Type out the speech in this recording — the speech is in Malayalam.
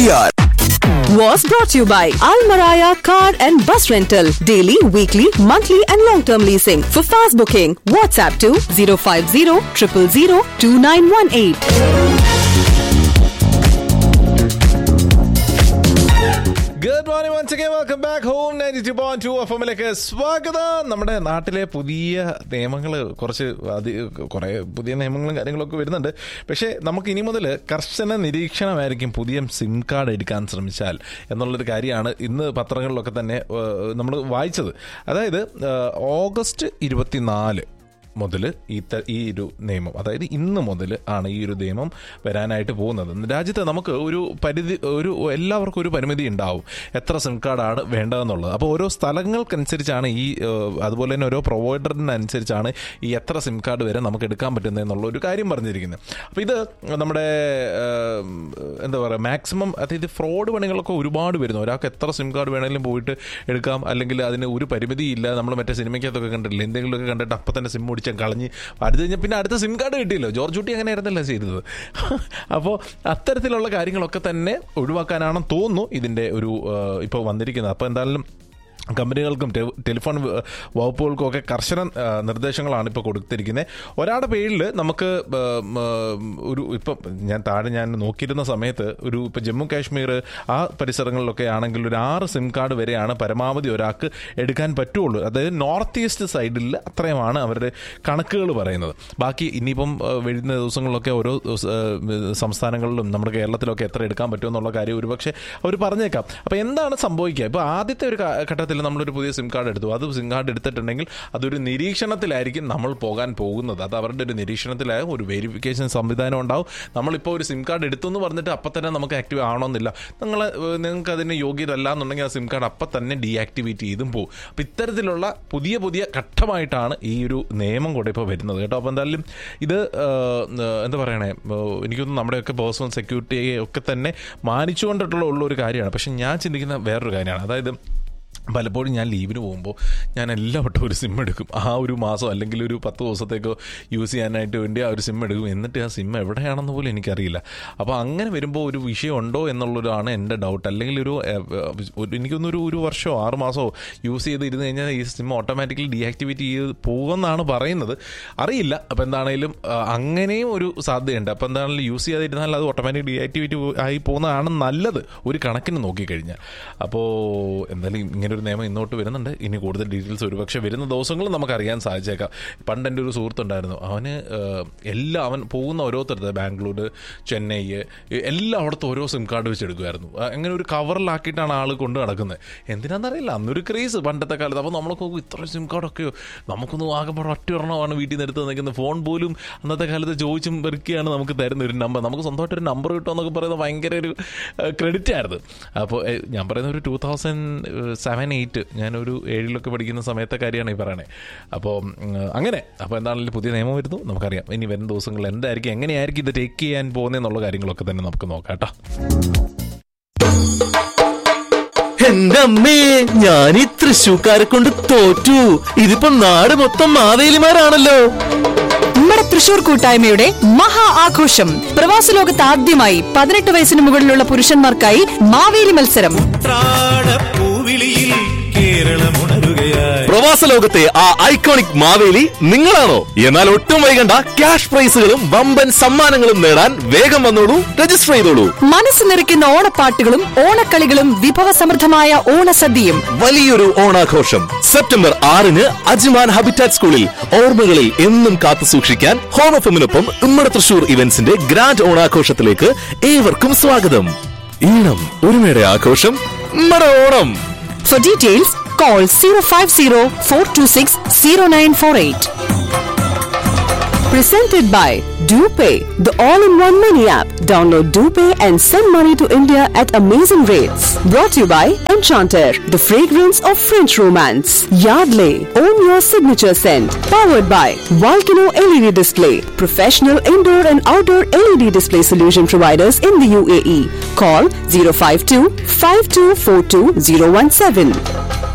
APR. was brought to you by Al Maraya Car and Bus Rental. Daily, weekly, monthly, and long term leasing. For fast booking, WhatsApp to 050 000 2918. Good morning once again welcome back home ninety two point two F എമ്മിലേക്ക് സ്വാഗതം നമ്മുടെ നാട്ടിലെ പുതിയ നിയമങ്ങൾ കുറച്ച് അതി കുറേ പുതിയ നിയമങ്ങളും കാര്യങ്ങളൊക്കെ വരുന്നുണ്ട് പക്ഷേ നമുക്ക് ഇനി മുതൽ കർശന നിരീക്ഷണമായിരിക്കും പുതിയ സിം കാർഡ് എടുക്കാൻ ശ്രമിച്ചാൽ എന്നുള്ളൊരു കാര്യമാണ് ഇന്ന് പത്രങ്ങളിലൊക്കെ തന്നെ നമ്മൾ വായിച്ചത് അതായത് ഏഹ്, ഓഗസ്റ്റ് ഇരുപത്തിനാല് മുതൽ ഈ ത- ഈ ഒരു നിയമം അതായത് ഇന്ന് മുതൽ ആണ് ഈ ഒരു നിയമം വരാനായിട്ട് പോകുന്നത് രാജ്യത്ത് നമുക്ക് ഒരു പരിധി ഒരു എല്ലാവർക്കും ഒരു പരിമിതി ഉണ്ടാവും എത്ര സിം കാർഡാണ് വേണ്ടതെന്നുള്ളത് അപ്പോൾ ഓരോ സ്ഥലങ്ങൾക്കനുസരിച്ചാണ് ഈ ഏഹ്, അതുപോലെ തന്നെ ഓരോ പ്രൊവൈഡറിനനുസരിച്ചാണ് ഈ എത്ര സിം കാർഡ് വരെ നമുക്ക് എടുക്കാൻ പറ്റുന്നത് എന്നുള്ള ഒരു കാര്യം പറഞ്ഞിരിക്കുന്നത് അപ്പോൾ ഇത് നമ്മുടെ ഏഹ്, എന്താ പറയുക മാക്സിമം അതായത് ഫ്രോഡ് പണികളൊക്കെ ഒരുപാട് വരുന്നു ഒരാൾക്ക് എത്ര സിം കാർഡ് വേണമെങ്കിലും പോയിട്ട് എടുക്കാം അല്ലെങ്കിൽ അതിന് ഒരു പരിമിതിയില്ല നമ്മൾ മറ്റേ സിനിമയ്ക്കകത്തൊക്കെ കണ്ടിട്ടില്ല എന്തെങ്കിലുമൊക്കെ കണ്ടിട്ട് അപ്പം തന്നെ സിം ഓടിച്ചാൽ കളഞ്ഞ് അടുത്ത് കഴിഞ്ഞാൽ പിന്നെ അടുത്ത സിം കാർഡ് കിട്ടിയല്ലോ ജോർജ് കുട്ടി അങ്ങനെ ആയിരുന്നല്ലോ ചെയ്തത് അപ്പോൾ അത്തരത്തിലുള്ള കാര്യങ്ങളൊക്കെ തന്നെ ഒഴിവാക്കാനാണെന്ന് തോന്നുന്നു ഇതിൻ്റെ ഒരു ഇപ്പോൾ വന്നിരിക്കുന്നത് അപ്പോൾ എന്തായാലും കമ്പനികൾക്കും ടെ- ടെലിഫോൺ വ- വകുപ്പുകൾക്കും ഒക്കെ കർശന ആ, നിർദ്ദേശങ്ങളാണ് ഇപ്പോൾ കൊടുത്തിരിക്കുന്നത് ഒരാളുടെ പേരിൽ നമുക്ക് ആ, മ, ഒരു ഇപ്പം ഞാൻ താഴെ ഞാൻ നോക്കിയിരുന്ന സമയത്ത് ഒരു ഇപ്പം ജമ്മു കാശ്മീർ ആ പരിസരങ്ങളിലൊക്കെ ആണെങ്കിൽ ഒരു ആറ് സിം കാർഡ് വരെയാണ് പരമാവധി ഒരാൾക്ക് എടുക്കാൻ പറ്റുള്ളൂ അതായത് നോർത്ത് ഈസ്റ്റ് സൈഡിൽ അത്രയുമാണ് അവരുടെ കണക്കുകൾ പറയുന്നത് ബാക്കി ഇനിയിപ്പം ആ, വരുന്ന ദിവസങ്ങളിലൊക്കെ ഓരോ ദിവസ- ആ, സംസ്ഥാനങ്ങളിലും നമ്മുടെ കേരളത്തിലൊക്കെ എത്ര എടുക്കാൻ പറ്റുമെന്നുള്ള കാര്യം ഒരുപക്ഷെ അവർ പറഞ്ഞേക്കാം അപ്പോൾ എന്താണ് സംഭവിക്കുക ഇപ്പോൾ ആദ്യത്തെ ഒരു ഘ- ഘട്ടത്തിൽ നമ്മളൊരു പുതിയ സിം കാർഡ് എടുത്തു അത് സിം കാർഡ് എടുത്തിട്ടുണ്ടെങ്കിൽ അതൊരു നിരീക്ഷണത്തിലായിരിക്കും നമ്മൾ പോകാൻ പോകുന്നത് അത് അവരുടെ ഒരു നിരീക്ഷണത്തിലായ ഒരു വെരിഫിക്കേഷൻ സംവിധാനം ഉണ്ടാവും നമ്മളിപ്പോൾ ഒരു സിം കാർഡ് എടുത്തു എന്ന് പറഞ്ഞിട്ട് അപ്പം തന്നെ നമുക്ക് ആക്റ്റീവ് ആവണമെന്നില്ല നിങ്ങൾ നിങ്ങൾക്ക് അതിന് യോഗ്യത അല്ല എന്നുണ്ടെങ്കിൽ ആ സിം കാർഡ് അപ്പം തന്നെ ഡീആക്ടിവേറ്റ് ചെയ്തും പോകും അപ്പം ഇത്തരത്തിലുള്ള പുതിയ പുതിയ ഘട്ടമായിട്ടാണ് ഈ ഒരു നിയമം കൂടെ ഇപ്പോൾ വരുന്നത് കേട്ടോ അപ്പോൾ എന്തായാലും ഇത് ആ, എന്താ പറയണേ ആ, എനിക്കൊന്നും നമ്മുടെയൊക്കെ പേഴ്സണൽ സെക്യൂരിറ്റിയെ ഒക്കെ തന്നെ മാനിച്ചുകൊണ്ടിട്ടുള്ള ഉള്ള ഒരു കാര്യമാണ് പക്ഷെ ഞാൻ ചിന്തിക്കുന്ന വേറൊരു കാര്യമാണ് അതായത് പലപ്പോഴും ഞാൻ ലീവിന് പോകുമ്പോൾ ഞാൻ എല്ലാ വട്ടവും ഒരു സിം എടുക്കും ആ ഒരു മാസം അല്ലെങ്കിൽ ഒരു പത്ത് ദിവസത്തേക്കോ യൂസ് ചെയ്യാനായിട്ട് വേണ്ടി ആ ഒരു സിം എടുക്കും എന്നിട്ട് ആ സിം എവിടെയാണെന്ന് പോലും എനിക്കറിയില്ല അപ്പോൾ അങ്ങനെ വരുമ്പോൾ ഒരു വിഷയമുണ്ടോ എന്നുള്ളൊരാണ് എൻ്റെ ഡൗട്ട് അല്ലെങ്കിൽ ഒരു ഏഹ്, ഒരു- എനിക്കൊന്നൊരു ഒരു വർഷമോ ആറ് മാസമോ യൂസ് ചെയ്ത് ഇരുന്ന് കഴിഞ്ഞാൽ ഈ സിം ഓട്ടോമാറ്റിക്കലി ഡീആക്ടിവേറ്റ് ചെയ്ത് പോകുമെന്നാണ് പറയുന്നത് അറിയില്ല അപ്പോൾ എന്താണെങ്കിലും ആ, അങ്ങനെയും ഒരു സാധ്യതയുണ്ട് അപ്പോൾ എന്താണെങ്കിലും യൂസ് ചെയ്യാതിരുന്നാൽ അത് ഓട്ടോമാറ്റിക് ഡീആക്ടിവേറ്റ് ആയി പോകുന്നതാണ് നല്ലത് ഒരു കണക്കിന് നോക്കിക്കഴിഞ്ഞാൽ അപ്പോൾ എന്തായാലും ഇങ്ങനെ ഒരു നിയമം ഇന്നോട്ട് വരുന്നുണ്ട് ഇനി കൂടുതൽ ഡീറ്റെയിൽസ് ഒരുപക്ഷെ വരുന്ന ദിവസങ്ങളിൽ നമുക്ക് അറിയാൻ സാധിച്ചേക്കാം പണ്ട് എൻ്റെ ഒരു സുഹൃത്തുണ്ടായിരുന്നു അവന് ഏഹ്, എല്ലാ അവൻ പോകുന്ന ഓരോരുത്തരുടെ ബാംഗ്ലൂർ ചെന്നൈ ഏഹ്, എല്ലായിടത്തും ഓരോ സിം കാർഡ് വെച്ച് എടുക്കുമായിരുന്നു ആ, അങ്ങനെ ഒരു കവറിലാക്കിയിട്ടാണ് ആൾ കൊണ്ട് നടക്കുന്നത് എന്തിനാണെന്നറിയില്ല അന്നൊരു ക്രേസ് പണ്ടത്തെ കാലത്ത് അപ്പോൾ നമ്മളൊക്കെ നോക്കും ഇത്ര സിം കാർഡൊക്കെയോ നമുക്കൊന്നും ആകെപ്പാടെ ഒറ്റ ഒരെണ്ണമാണ് വീട്ടിൽ നിന്ന് എടുത്ത് നിൽക്കുന്നത് ഫോൺ പോലും അന്നത്തെ കാലത്ത് ചോദിച്ചും പെറുക്കിയാണ് നമുക്ക് തരുന്ന ഒരു നമ്പർ നമുക്ക് സ്വന്തമായിട്ട് ഒരു നമ്പർ കിട്ടുമെന്നൊക്കെ പറയുന്നത് ഭയങ്കര ഒരു ക്രെഡിറ്റ് ആയിരുന്നു അപ്പോൾ ഏഹ്, ഞാൻ പറയുന്ന ഒരു ടൂ തൗസൻഡ് സെവൻ എയ്റ്റ് ഞാനൊരു ഏഴിലൊക്കെ പഠിക്കുന്ന സമയത്തെ കാര്യമാണ് ഈ പറയണേ അപ്പോൾ ഉം, അങ്ങനെ അപ്പോൾ എന്താണെങ്കിലും പുതിയ നിയമം വരുന്നു നമുക്കറിയാം ഇനി വരുന്ന ദിവസങ്ങളിൽ എന്തായിരിക്കും എങ്ങനെയായിരിക്കും ഇത് ടേക്ക് ചെയ്യാൻ പോകുന്നതെന്നുള്ള കാര്യങ്ങളൊക്കെ തന്നെ നമുക്ക് നോക്കാം കേട്ടോ എന്റെ അമ്മേ ഞാൻ ഈ തൃശ്ശൂക്കാരെ കൊണ്ട് തോറ്റു ഇതിപ്പോ നാട് മൊത്തം മാവേലിമാരാണല്ലോ നമ്മുടെ തൃശൂർ കൂട്ടായ്മയുടെ മഹാ ആഘോഷം പ്രവാസ ലോകത്ത് ആദ്യമായി പതിനെട്ട് വയസ്സിന് മുകളിലുള്ള പുരുഷന്മാർക്കായി മാവേലി മത്സരം പൂവിളിയിൽ കേരളമുണരുകയായി പ്രവാസ ലോകത്തെ ആ ഐക്കോണിക് മാവേലി നിങ്ങളാണോ എന്നാൽ ഒട്ടും വൈകണ്ട ക്യാഷ് പ്രൈസുകളും വമ്പൻ സമ്മാനങ്ങളും നേടാൻ വേഗം വന്നോളൂ രജിസ്റ്റർ ചെയ്തോളൂ മനസ്സ് നിറയ്ക്കുന്ന ഓണപ്പാട്ടുകളും ഓണക്കളികളും വിഭവസമൃദ്ധമായ ഓണസദ്യയും വലിയൊരു ഓണാഘോഷം സെപ്റ്റംബർ ആറിന് അജ്മാൻ ഹാബിറ്റാറ്റ് സ്കൂളിൽ ഓർമ്മകളിൽ എന്നും കാത്തു സൂക്ഷിക്കാൻ ഹോം എഫിനൊപ്പം ഉമ്മറ തൃശൂർ ഇവന്റ്സിന്റെ ഗ്രാൻഡ് ഓണാഘോഷത്തിലേക്ക് ഏവർക്കും സ്വാഗതം ഈണം ഒരുമയുടെ ആഘോഷം ഉമ്മറ Onam For details, call 050 426 0948. Presented by DuPay, the all-in-one money app. Download DuPay and send money to India at amazing rates. Brought to you by Enchanter, the fragrance of French romance. Yardley, own your signature scent. Powered by Volcano LED Display, professional indoor and outdoor LED display solution providers in the UAE. Call 052 5242 017.